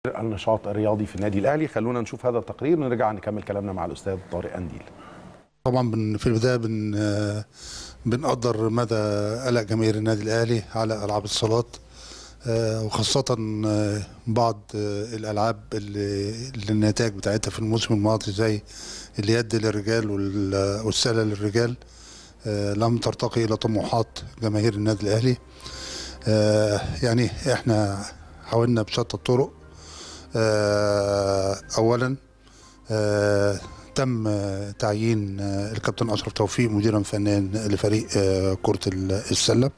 النشاط الرياضي في النادي الاهلي خلونا نشوف هذا التقرير ونرجع نكمل كلامنا مع الاستاذ طارق انديل طبعا بن في البدايه بن آه، بنقدر مدى قلق جماهير النادي الاهلي على العاب الصالات آه، وخاصه آه، بعض آه، الالعاب اللي اللي النتائج بتاعتها في الموسم الماضي زي اليد للرجال وال- والسله للرجال آه، لم ترتقي الى طموحات جماهير النادي الاهلي آه، يعني احنا حاولنا بشتى الطرق آه، اولا آه، تم آه، تعيين آه، الكابتن اشرف توفيق مديرا فنيا لفريق آه، كره ال- السله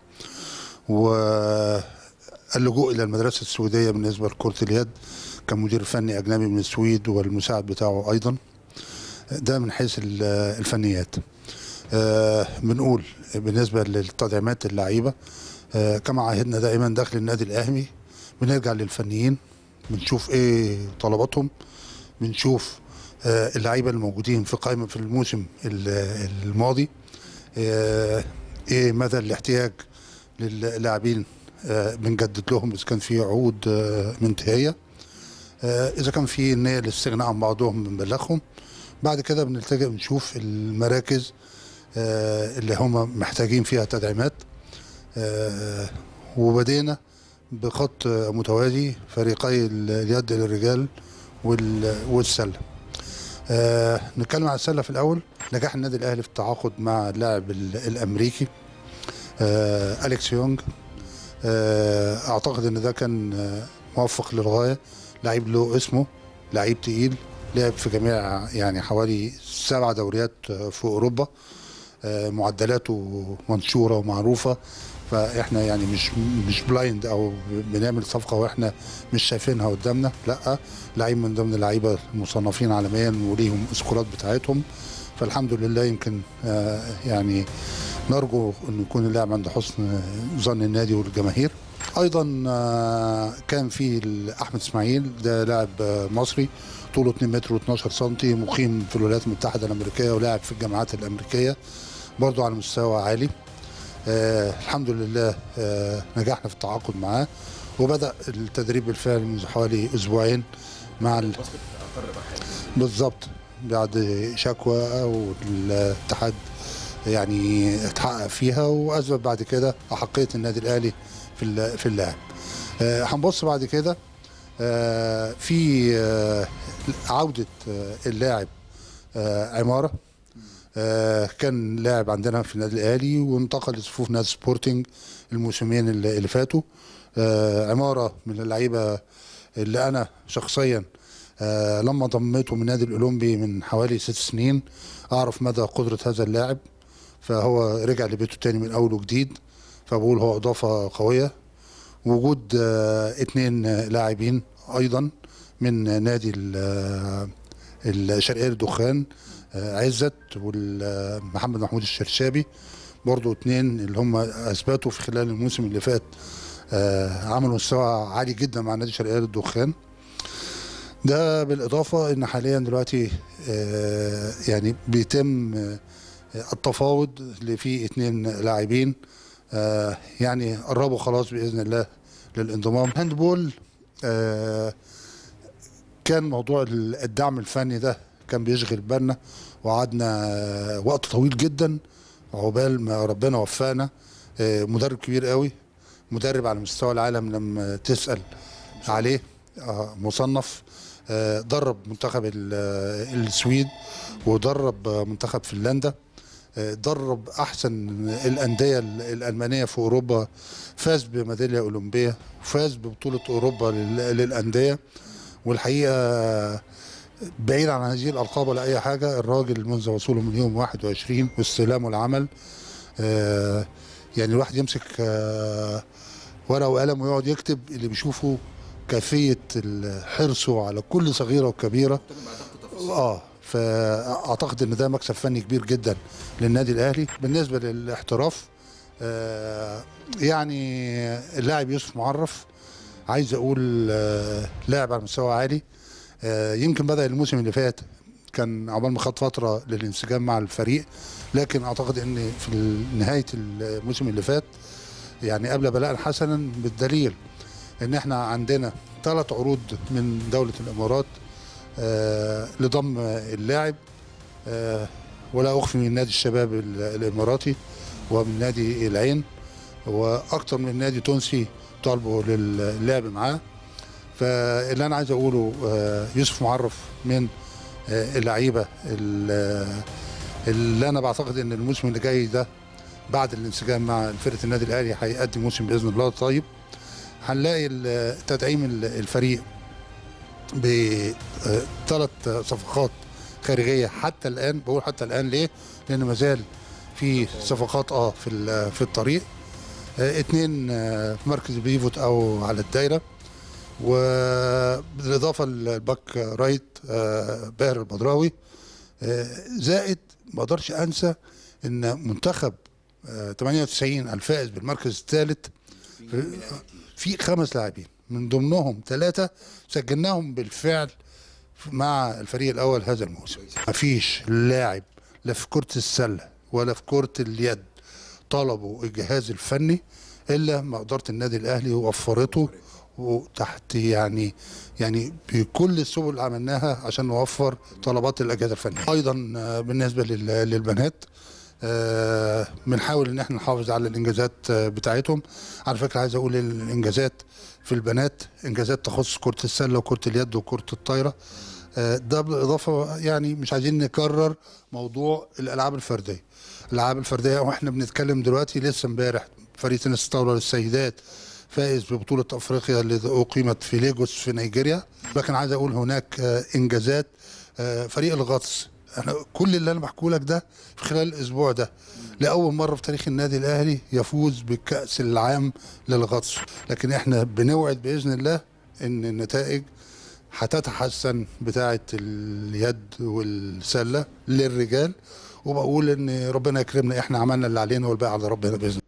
واللجوء الى المدرسه السويديه بالنسبه لكره اليد كمدير فني اجنبي من السويد والمساعد بتاعه ايضا ده من حيث ال- الفنيات آه، بنقول بالنسبه للتدعيمات اللعيبه آه، كما عهدنا دائما داخل النادي الاهلي بنرجع للفنيين بنشوف ايه طلباتهم بنشوف آه، اللعيبه الموجودين في قائمه في الموسم ال- الماضي آه، ايه مدى الاحتياج للاعبين آه، بنجدد لهم اذا كان في عقود آه، منتهيه آه، اذا كان في نيه للاستغناء عن بعضهم بنبلغهم بعد كده بنلتجئ بنشوف المراكز آه، اللي هم محتاجين فيها تدعيمات آه، وبدينا بخط آه، متوازي فريقي ال- اليد للرجال وال- والسله آه، نتكلم عن السله في الاول نجاح النادي الاهلي في التعاقد مع اللاعب ال- الامريكي آه، اليكس يونج آه، اعتقد ان ده كان آه، موفق للغايه لعيب له اسمه لعيب تقيل لعب في جميع يعني حوالي سبع دوريات آه، في اوروبا آه، معدلاته منشوره ومعروفه فاحنا يعني مش مش بلايند او بنعمل صفقه واحنا مش شايفينها قدامنا لا لعيب من ضمن اللعيبه المصنفين عالميا وليهم السكورات بتاعتهم فالحمد لله يمكن آه، يعني نرجو انه يكون اللاعب عند حسن ظن النادي والجماهير ايضا آه، كان في احمد اسماعيل ده لاعب آه، مصري طوله 2 متر و12 سم مقيم في الولايات المتحده الامريكيه ولاعب في الجامعات الامريكيه برضه على مستوى عالي آه الحمد لله آه نجحنا في التعاقد معاه وبدا التدريب بالفعل منذ حوالي اسبوعين مع ال... بالظبط بعد شكوى والاتحاد يعني اتحقق فيها واثبت بعد كده احقيه النادي الاهلي في ال- في اللاعب آه، هنبص بعد كده آه، في آه، عوده آه، اللاعب آه، عماره آه، كان لاعب عندنا في النادي الاهلي وانتقل لصفوف نادي سبورتنج الموسمين اللي اللي فاتوا آه، عماره من اللعيبه اللي انا شخصيا آه، لما ضميته من النادي الاولمبي من حوالي ست سنين اعرف مدى قدره هذا اللاعب فهو رجع لبيته تاني من اول وجديد فبقول هو اضافه قويه وجود آه، اتنين آه، لاعبين ايضا من نادي ال- آه، الشرقيه للدخان آه، عزت ومحمد محمود الشرشابي برضو اتنين اللي هم اثبتوا في خلال الموسم اللي فات آه، عملوا مستوى عالي جدا مع نادي الشرقيه للدخان ده بالاضافه ان حاليا دلوقتي آه، يعني بيتم آه، التفاوض اللي فيه اتنين لاعبين آه، يعني قربوا خلاص باذن الله للانضمام هاندبول آه، كان موضوع الدعم الفني ده كان بيشغل بالنا وقعدنا آه، وقت طويل جدا عقبال ما ربنا وفقنا آه، مدرب كبير قوي مدرب على مستوى العالم لما تسأل عليه آه، مصنف آه، درب منتخب ال- آه، السويد ودرب آه، منتخب فنلندا آه، درب احسن الانديه ال- الالمانيه في اوروبا فاز بميداليه اولمبيه وفاز ببطوله اوروبا لل- للانديه والحقيقه بعيد عن هذه الالقاب ولا اي حاجه الراجل منذ وصوله من يوم 21 واستلامه العمل آه، يعني الواحد يمسك آه، ورقه وقلم ويقعد يكتب اللي بيشوفه كيفيه ال- حرصه على كل صغيره وكبيره اه فاعتقد ان ده مكسب فني كبير جدا للنادي الاهلي بالنسبه للاحتراف آه يعني اللاعب يوسف معرف عايز اقول آه لاعب على مستوى عالي آه يمكن بدا الموسم اللي فات كان عقبال ما خد فتره للانسجام مع الفريق لكن اعتقد ان في نهايه الموسم اللي فات يعني قبل بلاء حسنا بالدليل ان احنا عندنا ثلاث عروض من دوله الامارات آه، لضم اللاعب آه، ولا اخفي من نادي الشباب ال- الاماراتي ومن نادي العين واكثر من نادي تونسي طالبوا للعب معاه فاللي انا عايز اقوله آه، يوسف معرف من آه، اللعيبه ال- اللي انا بعتقد ان الموسم اللي جاي ده بعد الانسجام مع فرقه النادي الاهلي هيقدم موسم باذن الله طيب هنلاقي ال- تدعيم ال- الفريق بثلاث صفقات خارجيه حتى الان بقول حتى الان ليه؟ لان ما زال في صفقات اه في ال- في الطريق آه، اتنين آه، في مركز بيفوت او على الدايره وبالاضافه للباك رايت آه، باهر البدراوي آه، زائد ما اقدرش انسى ان منتخب آه، 98 الفائز بالمركز الثالث في خمس لاعبين من ضمنهم ثلاثه سجلناهم بالفعل مع الفريق الاول هذا الموسم مفيش لاعب لا في كره السله ولا في كره اليد طلبوا الجهاز الفني الا ما اداره النادي الاهلي وفرته وتحت يعني يعني بكل السبل اللي عملناها عشان نوفر طلبات الاجهزه الفنيه. ايضا آه، بالنسبه لل- للبنات آه، بنحاول ان احنا نحافظ على الانجازات آه، بتاعتهم على فكره عايز اقول الانجازات في البنات انجازات تخص كره السله وكره اليد وكره الطايره آه، ده بالاضافه يعني مش عايزين نكرر موضوع الالعاب الفرديه الالعاب الفرديه واحنا بنتكلم دلوقتي لسه امبارح فريق تنس الطاوله للسيدات فائز ببطوله افريقيا اللي اقيمت في ليجوس في نيجيريا لكن عايز اقول هناك آه، انجازات آه، فريق الغطس انا كل اللي انا بحكيه لك ده في خلال الاسبوع ده لاول مره في تاريخ النادي الاهلي يفوز بالكاس العام للغطس لكن احنا بنوعد باذن الله ان النتائج هتتحسن بتاعه اليد والسله للرجال وبقول ان ربنا يكرمنا احنا عملنا اللي علينا والباقي على ربنا باذن الله